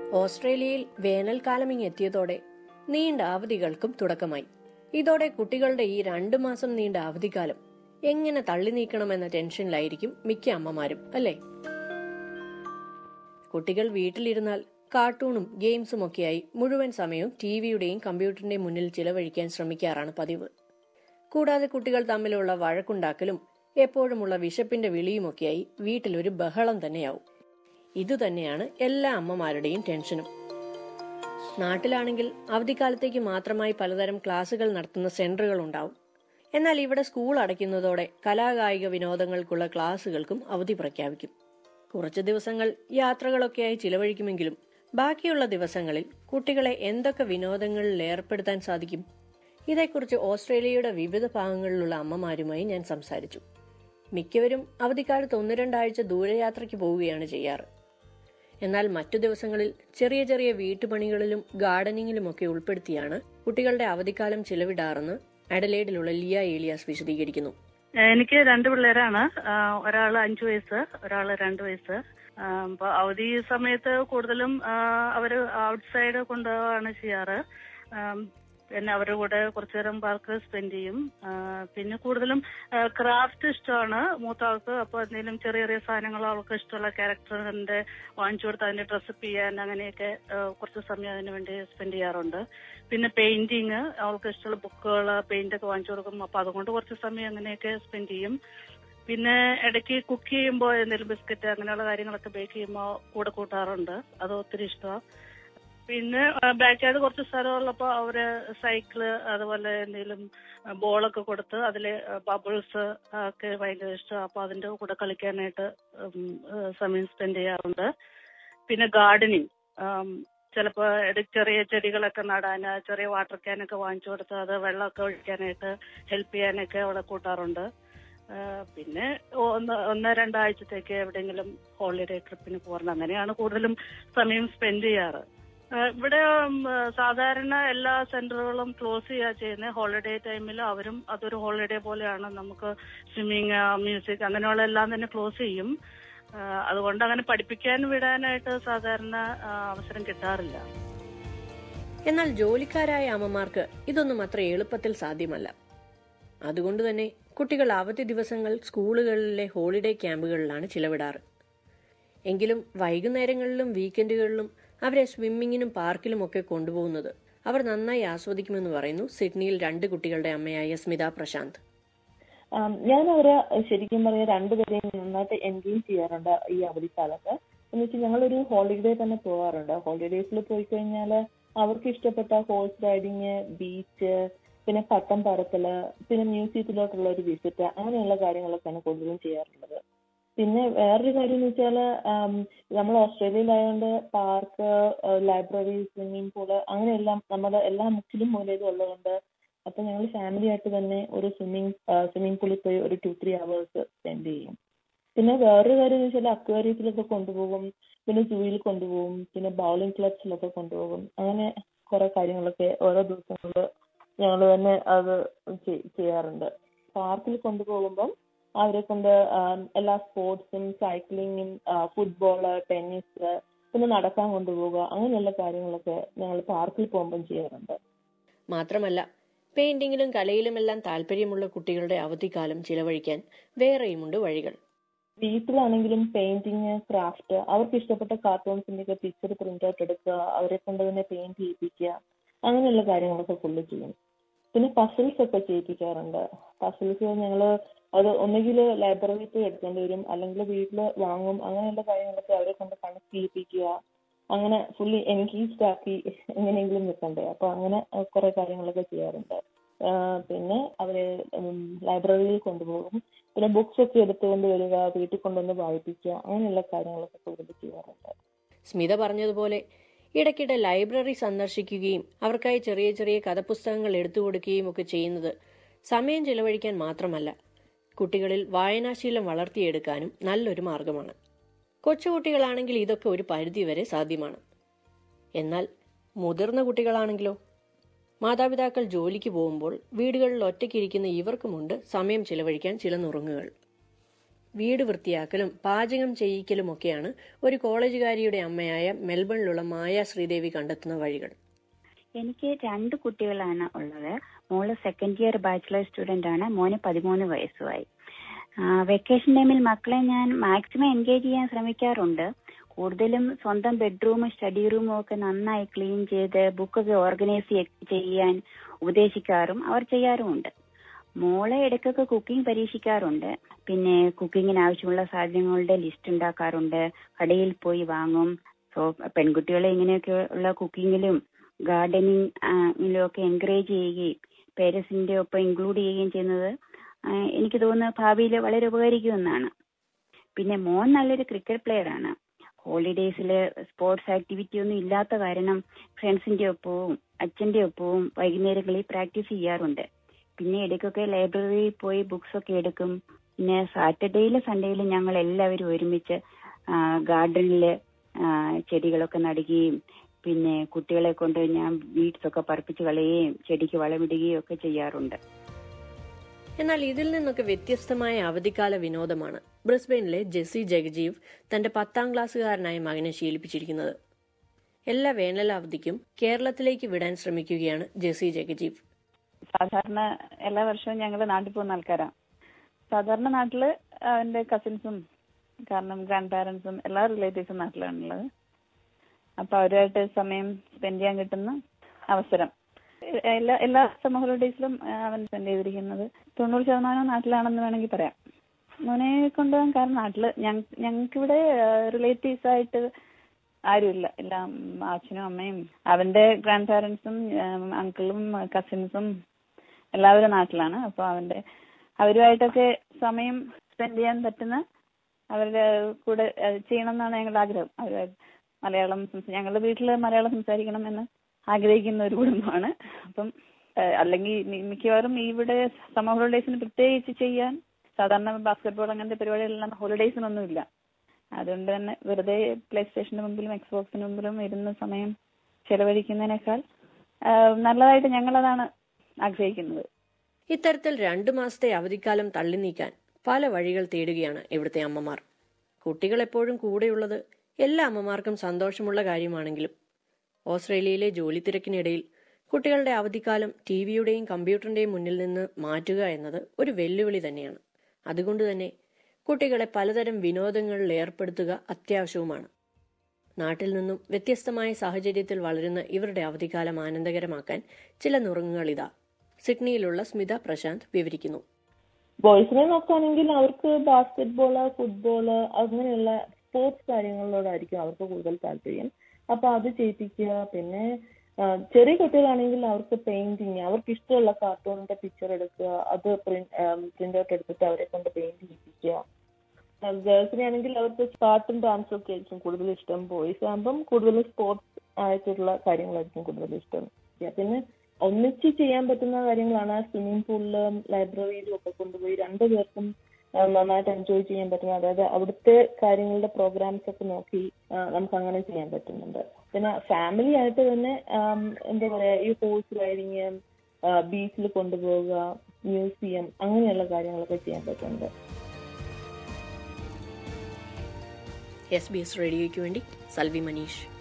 ഓസ്ട്രേലിയയിൽ വേനൽക്കാലം ഇങ്ങെത്തിയതോടെ നീണ്ട അവധികൾക്കും തുടക്കമായി ഇതോടെ കുട്ടികളുടെ ഈ രണ്ടു മാസം നീണ്ട അവധിക്കാലം എങ്ങനെ തള്ളി നീക്കണമെന്ന ടെൻഷനിലായിരിക്കും മിക്ക അമ്മമാരും അല്ലേ കുട്ടികൾ വീട്ടിലിരുന്നാൽ കാർട്ടൂണും ഗെയിംസും ഒക്കെയായി മുഴുവൻ സമയവും ടിവിയുടെയും കമ്പ്യൂട്ടറിന്റെയും മുന്നിൽ ചിലവഴിക്കാൻ ശ്രമിക്കാറാണ് പതിവ് കൂടാതെ കുട്ടികൾ തമ്മിലുള്ള വഴക്കുണ്ടാക്കലും എപ്പോഴുമുള്ള വിശപ്പിന്റെ വിളിയുമൊക്കെയായി വീട്ടിലൊരു ബഹളം തന്നെയാവും ഇതുതന്നെയാണ് എല്ലാ അമ്മമാരുടെയും ടെൻഷനും നാട്ടിലാണെങ്കിൽ അവധിക്കാലത്തേക്ക് മാത്രമായി പലതരം ക്ലാസുകൾ നടത്തുന്ന സെന്ററുകൾ ഉണ്ടാവും എന്നാൽ ഇവിടെ സ്കൂൾ അടയ്ക്കുന്നതോടെ കലാകായിക വിനോദങ്ങൾക്കുള്ള ക്ലാസുകൾക്കും അവധി പ്രഖ്യാപിക്കും കുറച്ച് ദിവസങ്ങൾ യാത്രകളൊക്കെയായി ചിലവഴിക്കുമെങ്കിലും ബാക്കിയുള്ള ദിവസങ്ങളിൽ കുട്ടികളെ എന്തൊക്കെ വിനോദങ്ങളിൽ ഏർപ്പെടുത്താൻ സാധിക്കും ഇതേക്കുറിച്ച് ഓസ്ട്രേലിയയുടെ വിവിധ ഭാഗങ്ങളിലുള്ള അമ്മമാരുമായി ഞാൻ സംസാരിച്ചു മിക്കവരും അവധിക്കാലത്ത് ഒന്ന് രണ്ടാഴ്ച ദൂരയാത്രയ്ക്ക് പോവുകയാണ് ചെയ്യാറ് എന്നാൽ മറ്റു ദിവസങ്ങളിൽ ചെറിയ ചെറിയ വീട്ടുപണികളിലും ഗാർഡനിങ്ങിലുമൊക്കെ ഉൾപ്പെടുത്തിയാണ് കുട്ടികളുടെ അവധിക്കാലം ചിലവിടാറെന്ന് അഡലേഡിലുള്ള ലിയ ഏലിയാസ് വിശദീകരിക്കുന്നു എനിക്ക് രണ്ട് പിള്ളേരാണ് ഒരാൾ അഞ്ചു വയസ്സ് ഒരാൾ രണ്ട് വയസ്സ് ആ, അപ്പൊ അവധി സമയത്ത് കൂടുതലും ആ, അവര് ഔട്ട്സൈഡ് കൊണ്ടുപോവാണ് ചെയ്യാറ് ആം, പിന്നെ അവരുടെ കൂടെ കുറച്ചു നേരം പാർക്ക് സ്പെൻഡ് ചെയ്യും ആ, പിന്നെ കൂടുതലും ക്രാഫ്റ്റ് ഇഷ്ടമാണ് മൂത്ത ആൾക്ക് അപ്പൊ എന്തെങ്കിലും ചെറിയ ചെറിയ സാധനങ്ങൾ അവൾക്ക് ഇഷ്ടമുള്ള ക്യാരക്ടറിന്റെ വാങ്ങിച്ചു കൊടുത്ത് അതിന്റെ ഡ്രസ്സപ്പ് ചെയ്യാൻ അങ്ങനെയൊക്കെ ആ, കുറച്ച് സമയം അതിന് വേണ്ടി സ്പെൻഡ് ചെയ്യാറുണ്ട് പിന്നെ പെയിന്റിങ് അവൾക്ക് ഇഷ്ടമുള്ള ബുക്കുകൾ പെയിന്റ് ഒക്കെ വാങ്ങിച്ചു കൊടുക്കും അപ്പൊ അതുകൊണ്ട് കുറച്ച് സമയം അങ്ങനെയൊക്കെ സ്പെൻഡ് ചെയ്യും പിന്നെ ഇടയ്ക്ക് കുക്ക് ചെയ്യുമ്പോൾ എന്തെങ്കിലും ബിസ്ക്കറ്റ് അങ്ങനെയുള്ള കാര്യങ്ങളൊക്കെ ബേക്ക് ചെയ്യുമ്പോൾ കൂടെ കൂട്ടാറുണ്ട് അത് ഒത്തിരി ഇഷ്ടമാണ് പിന്നെ ബാക്കിയായിട്ട് കുറച്ച് സ്ഥലമുള്ളപ്പോൾ അവര് സൈക്കിള് അതുപോലെ എന്തെങ്കിലും ബോളൊക്കെ കൊടുത്ത് അതിൽ ബബിൾസ് ഒക്കെ ഭയങ്കര ഇഷ്ടമാണ് അപ്പൊ അതിന്റെ കൂടെ കളിക്കാനായിട്ട് ഉം, ഏഹ് സമയം സ്പെൻഡ് ചെയ്യാറുണ്ട് പിന്നെ ഗാർഡനിങ് ചിലപ്പോ ഇടയ്ക്ക് ചെറിയ ചെടികളൊക്കെ നടാന് ചെറിയ വാട്ടർ ക്യാനൊക്കെ വാങ്ങിച്ചു കൊടുത്ത് അത് വെള്ളമൊക്കെ ഒഴിക്കാനായിട്ട് ഹെൽപ്പ് ചെയ്യാനൊക്കെ അവിടെ കൂട്ടാറുണ്ട് ആ, പിന്നെ ഒന്ന് ഒന്ന് രണ്ടാഴ്ചത്തേക്ക് എവിടെയെങ്കിലും ഹോളിഡേ ട്രിപ്പിന് പോകണം അങ്ങനെയാണ് കൂടുതലും സമയം സ്പെൻഡ് ചെയ്യാറ് ആ, ഇവിടെ ഉം, സാധാരണ എല്ലാ സെന്ററുകളും ക്ലോസ് ചെയ്യാ ചെയ്യുന്നത് ഹോളിഡേ ടൈമിൽ അവരും അതൊരു ഹോളിഡേ പോലെയാണ് നമുക്ക് സ്വിമ്മിങ് മ്യൂസിക് അങ്ങനെയുള്ള എല്ലാം തന്നെ ക്ലോസ് ചെയ്യും ആ, അതുകൊണ്ട് അങ്ങനെ പഠിപ്പിക്കാൻ വിടാനായിട്ട് സാധാരണ ആ, അവസരം കിട്ടാറില്ല എന്നാൽ ജോലിക്കാരായ അമ്മമാർക്ക് ഇതൊന്നും അത്ര എളുപ്പത്തിൽ സാധ്യമല്ല അതുകൊണ്ട് തന്നെ കുട്ടികൾ അവധി ദിവസങ്ങൾ സ്കൂളുകളിലെ ഹോളിഡേ ക്യാമ്പുകളിലാണ് ചിലവിടാറ് എങ്കിലും വൈകുന്നേരങ്ങളിലും വീക്കെൻഡുകളിലും അവരെ സ്വിമ്മിങ്ങിനും പാർക്കിലും ഒക്കെ കൊണ്ടുപോകുന്നത് അവർ നന്നായി ആസ്വദിക്കുമെന്ന് പറയുന്നു സിഡ്നിയിൽ രണ്ട് കുട്ടികളുടെ അമ്മയായ സ്മിത പ്രശാന്ത് ആം, ഞാൻ അവരെ ശരിക്കും പറയാ രണ്ടുപേരെയും നന്നായിട്ട് എൻഗേജ് ചെയ്യാറുണ്ട് ഈ അവധിക്കാലത്ത് എന്ന് വെച്ചാൽ ഞങ്ങളൊരു ഹോളിഡേ തന്നെ പോകാറുണ്ട് ഹോളിഡേസിൽ പോയി കഴിഞ്ഞാൽ അവർക്ക് ഇഷ്ടപ്പെട്ട ഹോഴ്സ് റൈഡിങ് ബീച്ച് പിന്നെ പട്ടം പറക്കല് പിന്നെ മ്യൂസിയത്തിലോട്ടുള്ള ഒരു വിസിറ്റ് അങ്ങനെയുള്ള കാര്യങ്ങളൊക്കെയാണ് കൂടുതലും ചെയ്യാറുള്ളത് പിന്നെ വേറൊരു കാര്യം എന്ന് വെച്ചാൽ നമ്മൾ ഓസ്ട്രേലിയയിലായതുകൊണ്ട് പാർക്ക് ലൈബ്രറി സ്വിമ്മിംഗ് പൂള് അങ്ങനെയെല്ലാം നമ്മുടെ എല്ലാ മുക്കിലും മൂലയിലും ഉള്ളതുകൊണ്ട് അപ്പൊ ഞങ്ങൾ ഫാമിലി ആയിട്ട് തന്നെ ഒരു സ്വിമ്മിംഗ് സ്വിമ്മിംഗ് പൂളിൽ പോയി ഒരു ടു ത്രീ അവേഴ്സ് സ്പെൻഡ് ചെയ്യും പിന്നെ വേറൊരു കാര്യം എന്ന് വെച്ചാൽ അക്വേറിയത്തിലൊക്കെ കൊണ്ടുപോകും പിന്നെ സൂയിൽ കൊണ്ടുപോകും പിന്നെ ബൗളിംഗ് ക്ലബ്സിലൊക്കെ കൊണ്ടുപോകും അങ്ങനെ കുറെ കാര്യങ്ങളൊക്കെ ഓരോ ദിവസങ്ങളിൽ ഞങ്ങൾ തന്നെ അത് ചെയ്- ചെയ്യാറുണ്ട് പാർക്കിൽ കൊണ്ടുപോകുമ്പം അവരെ കൊണ്ട് ആം, എല്ലാ സ്പോർട്സും സൈക്ലിങ്ങും ഫുട്ബോള് ടെന്നീസ് പിന്നെ നടക്കാൻ കൊണ്ടുപോകുക അങ്ങനെയുള്ള കാര്യങ്ങളൊക്കെ ഞങ്ങൾ പാർക്കിൽ പോകുമ്പം ചെയ്യാറുണ്ട് മാത്രമല്ല പെയിന്റിങ്ങിലും കലയിലുമെല്ലാം താല്പര്യമുള്ള കുട്ടികളുടെ അവധിക്കാലം ചിലവഴിക്കാൻ വേറെയുമുണ്ട് വഴികൾ വീട്ടിലാണെങ്കിലും പെയിന്റിങ് ക്രാഫ്റ്റ് അവർക്ക് ഇഷ്ടപ്പെട്ട കാർട്ടൂൺസിന്റെ ഒക്കെ പിക്ചർ പ്രിന്റ് ഔട്ട് എടുക്കുക അവരെ കൊണ്ട് തന്നെ പെയിന്റ് ചെയ്യിപ്പിക്കുക അങ്ങനെയുള്ള കാര്യങ്ങളൊക്കെ ഫുള്ള് ചെയ്യും പിന്നെ പസിൽസ് ഒക്കെ ചെയ്യിപ്പിക്കാറുണ്ട് പസിൽസ് ഞങ്ങൾ അത് ഒന്നുകിൽ ലൈബ്രറിയിൽ പോയി എടുക്കേണ്ടി വരും അല്ലെങ്കിൽ വീട്ടിൽ വാങ്ങും അങ്ങനെയുള്ള കാര്യങ്ങളൊക്കെ അവരെ കൊണ്ട് കണക്ട് ചെയ്യിപ്പിക്കുക അങ്ങനെ ഫുള്ളി എൻഗേജ്ഡ് ആക്കി എങ്ങനെയെങ്കിലും നിൽക്കണ്ടേ അപ്പൊ അങ്ങനെ കുറെ കാര്യങ്ങളൊക്കെ ചെയ്യാറുണ്ട് ആ, പിന്നെ അവരെ ലൈബ്രറിയിൽ കൊണ്ടുപോകും പിന്നെ ബുക്സ് ഒക്കെ എടുത്തുകൊണ്ട് വരിക വീട്ടിൽ കൊണ്ടുവന്ന് വായിപ്പിക്കുക അങ്ങനെയുള്ള കാര്യങ്ങളൊക്കെ കൂടുതൽ ചെയ്യാറുണ്ട് സ്മിത പറഞ്ഞതുപോലെ ഇടയ്ക്കിടെ ലൈബ്രറി സന്ദർശിക്കുകയും അവർക്കായി ചെറിയ ചെറിയ കഥപുസ്തകങ്ങൾ എടുത്തു കൊടുക്കുകയും ഒക്കെ ചെയ്യുന്നത് സമയം ചിലവഴിക്കാൻ മാത്രമല്ല കുട്ടികളിൽ വായനാശീലം വളർത്തിയെടുക്കാനും നല്ലൊരു മാർഗമാണ് കൊച്ചുകുട്ടികളാണെങ്കിൽ ഇതൊക്കെ ഒരു പരിധിവരെ സാധ്യമാണ് എന്നാൽ മുതിർന്ന കുട്ടികളാണെങ്കിലോ മാതാപിതാക്കൾ ജോലിക്ക് പോകുമ്പോൾ വീടുകളിൽ ഒറ്റയ്ക്കിരിക്കുന്ന ഇവർക്കുമുണ്ട് സമയം ചിലവഴിക്കാൻ ചില നുറുങ്ങുകൾ വീട് വൃത്തിയാക്കലും പാചകം ചെയ്യിക്കലുമൊക്കെയാണ് ഒരു കോളേജുകാരിയുടെ അമ്മയായ മെൽബണിലുള്ള മായ ശ്രീദേവി കണ്ടെത്തുന്ന വഴികൾ എനിക്ക് രണ്ട് കുട്ടികളാണ് ഉള്ളത് മോള് സെക്കൻഡ് ഇയർ ബാച്ചിലർ സ്റ്റുഡന്റ് ആണ് മോന് പതിമൂന്ന് വയസ്സുമായി വെക്കേഷൻ ടൈമിൽ മക്കളെ ഞാൻ മാക്സിമം എൻഗേജ് ചെയ്യാൻ ശ്രമിക്കാറുണ്ട് കൂടുതലും സ്വന്തം ബെഡ്റൂമും സ്റ്റഡി റൂമും ഒക്കെ നന്നായി ക്ലീൻ ചെയ്ത് ബുക്കൊക്കെ ഓർഗനൈസ് ചെയ്യാൻ ഉപദേശിക്കാറും അവർ ചെയ്യാറുമുണ്ട് മോളെ ഇടയ്ക്കൊക്കെ കുക്കിംഗ് പരീക്ഷിക്കാറുണ്ട് പിന്നെ കുക്കിങ്ങിന് ആവശ്യമുള്ള സാധനങ്ങളുടെ ലിസ്റ്റ് ഉണ്ടാക്കാറുണ്ട് കടയിൽ പോയി വാങ്ങും സോ പെൺകുട്ടികളെ ഇങ്ങനെയൊക്കെ ഉള്ള കുക്കിങ്ങിലും ഗാർഡനിങ്ങിലും ഒക്കെ എൻകറേജ് ചെയ്യുകയും പേരൻസിന്റെ ഒപ്പം ഇൻക്ലൂഡ് ചെയ്യുകയും ചെയ്യുന്നത് എനിക്ക് തോന്നുന്നു ഭാവിയിൽ വളരെ ഉപകരിക്കുമെന്നാണ് പിന്നെ മോൻ നല്ലൊരു ക്രിക്കറ്റ് പ്ലെയർ ആണ് ഹോളിഡേയ്സിൽ സ്പോർട്സ് ആക്ടിവിറ്റി ഒന്നും ഇല്ലാത്ത കാരണം ഫ്രണ്ട്സിന്റെ ഒപ്പവും അച്ഛന്റെ ഒപ്പവും വൈകുന്നേരങ്ങളിൽ പ്രാക്ടീസ് ചെയ്യാറുണ്ട് പിന്നെ ഇടയ്ക്കൊക്കെ ലൈബ്രറിയിൽ പോയി ബുക്സ് ഒക്കെ എടുക്കും പിന്നെ സാറ്റർഡേയിലും സൺഡേയിലും ഞങ്ങൾ എല്ലാവരും ഒരുമിച്ച് ഗാർഡനിൽ ചെടികളൊക്കെ നടുകയും പിന്നെ കുട്ടികളെ കൊണ്ട് ഞാൻ വീഡ്സ് ഒക്കെ പറപ്പിച്ച് കളയുകയും ചെടിക്ക് വളമിടുകയും ഒക്കെ ചെയ്യാറുണ്ട് എന്നാൽ ഇതിൽ നിന്നൊക്കെ വ്യത്യസ്തമായ അവധിക്കാല വിനോദമാണ് ബ്രിസ്ബെയിനിലെ ജെസ്സി ജഗജീവ് തന്റെ പത്താം ക്ലാസ്സുകാരനായ മകനെ ശീലിപ്പിച്ചിരിക്കുന്നത് എല്ലാ വേനൽ അവധിക്കും കേരളത്തിലേക്ക് വിടാൻ ശ്രമിക്കുകയാണ് ജെസ്സി ജഗജീവ് സാധാരണ എല്ലാ വർഷവും ഞങ്ങൾ നാട്ടിൽ പോകുന്ന ആൾക്കാരാണ് സാധാരണ നാട്ടില് അവന്റെ കസിൻസും കാരണം ഗ്രാൻഡ് പാരന്റ്സും എല്ലാ റിലേറ്റീവ്സും നാട്ടിലാണുള്ളത് അപ്പൊ അവരുമായിട്ട് സമയം സ്പെൻഡ് ചെയ്യാൻ കിട്ടുന്ന അവസരം എല്ലാ എല്ലാ സമ്മർ ഹോളിഡേയ്സിലും അവൻ സ്പെൻഡ് ചെയ്തിരിക്കുന്നത് തൊണ്ണൂറ് ശതമാനം നാട്ടിലാണെന്ന് വേണമെങ്കിൽ പറയാം മോനെ കൊണ്ടുപോകാൻ കാരണം നാട്ടില് ഞങ്ങൾക്കിവിടെ റിലേറ്റീവ്സ് ആയിട്ട് ആരുമില്ല എല്ലാം അച്ഛനും അമ്മയും അവന്റെ ഗ്രാൻഡ് പാരന്റ്സും അങ്കിളും കസിൻസും എല്ലാവരും നാട്ടിലാണ് അപ്പൊ അവന്റെ അവരുമായിട്ടൊക്കെ സമയം സ്പെൻഡ് ചെയ്യാൻ പറ്റുന്ന അവരുടെ കൂടെ ചെയ്യണം എന്നാണ് ഞങ്ങളുടെ ആഗ്രഹം അവരുമായിട്ട് മലയാളം ഞങ്ങളുടെ വീട്ടിൽ മലയാളം സംസാരിക്കണം എന്ന് ആഗ്രഹിക്കുന്ന ഒരു കുടുംബമാണ് അപ്പം അല്ലെങ്കിൽ മിക്കവാറും ഇവിടെ സമ്മർ ഹോളിഡേയ്സിന് പ്രത്യേകിച്ച് ചെയ്യാൻ സാധാരണ ബാസ്കറ്റ്ബോൾ അങ്ങനത്തെ പരിപാടികളെല്ലാം ഹോളിഡേയ്സിനൊന്നും ഇല്ല അതുകൊണ്ട് തന്നെ വെറുതെ പ്ലേ സ്റ്റേഷന് മുമ്പിലും എക്സ്ബോക്സിന് മുമ്പിലും ഇരുന്ന സമയം ചെലവഴിക്കുന്നതിനേക്കാൾ നല്ലതായിട്ട് ഞങ്ങളതാണ് ആഗ്രഹിക്കുന്നത് ഇത്തരത്തിൽ രണ്ടു മാസത്തെ അവധിക്കാലം തള്ളി നീക്കാൻ പല വഴികൾ തേടുകയാണ് ഇവിടുത്തെ അമ്മമാർ കുട്ടികൾ എപ്പോഴും കൂടെയുള്ളത് എല്ലാ അമ്മമാർക്കും സന്തോഷമുള്ള കാര്യമാണെങ്കിലും ഓസ്ട്രേലിയയിലെ ജോലി തിരക്കിനിടയിൽ കുട്ടികളുടെ അവധിക്കാലം ടി വിയുടെയും കമ്പ്യൂട്ടറിന്റെയും മുന്നിൽ നിന്ന് മാറ്റുക എന്നത് ഒരു വെല്ലുവിളി തന്നെയാണ് അതുകൊണ്ട് തന്നെ കുട്ടികളെ പലതരം വിനോദങ്ങളിൽ ഏർപ്പെടുത്തുക അത്യാവശ്യവുമാണ് നാട്ടിൽ നിന്നും വ്യത്യസ്തമായ സാഹചര്യത്തിൽ വളരുന്ന ഇവരുടെ അവധിക്കാലം ആനന്ദകരമാക്കാൻ ചില നുറുങ്ങുകൾ ഇതാ സിഡ്നിയിലുള്ള സ്മിത പ്രശാന്ത് വിവരിക്കുന്നു ബോയ്സിനെ നോക്കുകയാണെങ്കിൽ അവർക്ക് ബാസ്കറ്റ്ബോള് ഫുട്ബോള് അങ്ങനെയുള്ള സ്പോർട്സ് കാര്യങ്ങളിലോടായിരിക്കും അവർക്ക് കൂടുതൽ താല്പര്യം അപ്പൊ അത് ചെയ്യിപ്പിക്കുക പിന്നെ ചെറിയ കുട്ടികളാണെങ്കിൽ അവർക്ക് പെയിന്റിങ് അവർക്ക് ഇഷ്ടമുള്ള കാർട്ടൂണിന്റെ പിക്ചർ എടുക്കുക അത് പ്രിന്റ് ഔട്ട് എടുത്തിട്ട് അവരെ കൊണ്ട് പെയിന്റ് ചെയ്യിപ്പിക്കുക ഗേൾസിനെ ആണെങ്കിൽ അവർക്ക് പാട്ടും ഡാൻസും ഒക്കെ ആയിരിക്കും കൂടുതൽ ഇഷ്ടം ബോയ്സ് ആകുമ്പം കൂടുതൽ സ്പോർട്സ് ആയിട്ടുള്ള കാര്യങ്ങളായിരിക്കും കൂടുതൽ ഇഷ്ടം പിന്നെ ഒന്നിച്ച് ചെയ്യാൻ പറ്റുന്ന കാര്യങ്ങളാണ് സ്വിമ്മിംഗ് പൂളിലും ലൈബ്രറിയിലും ഒക്കെ കൊണ്ടുപോയി രണ്ടു പേർക്കും നന്നായിട്ട് എൻജോയ് ചെയ്യാൻ പറ്റുന്ന അതായത് അവിടുത്തെ കാര്യങ്ങളുടെ പ്രോഗ്രാംസ് ഒക്കെ നോക്കി നമുക്ക് അങ്ങനെ ചെയ്യാൻ പറ്റുന്നുണ്ട് പിന്നെ ഫാമിലി ആയിട്ട് തന്നെ എന്താ പറയാ ഈ ഹോഴ്സ് റൈഡിങ് ബീച്ചിൽ കൊണ്ടുപോവുക മ്യൂസിയം അങ്ങനെയുള്ള കാര്യങ്ങളൊക്കെ ചെയ്യാൻ പറ്റുന്നുണ്ട് എസ് ബി എസ് റേഡിയോയ്ക്ക് വേണ്ടി സൽവി മനീഷ്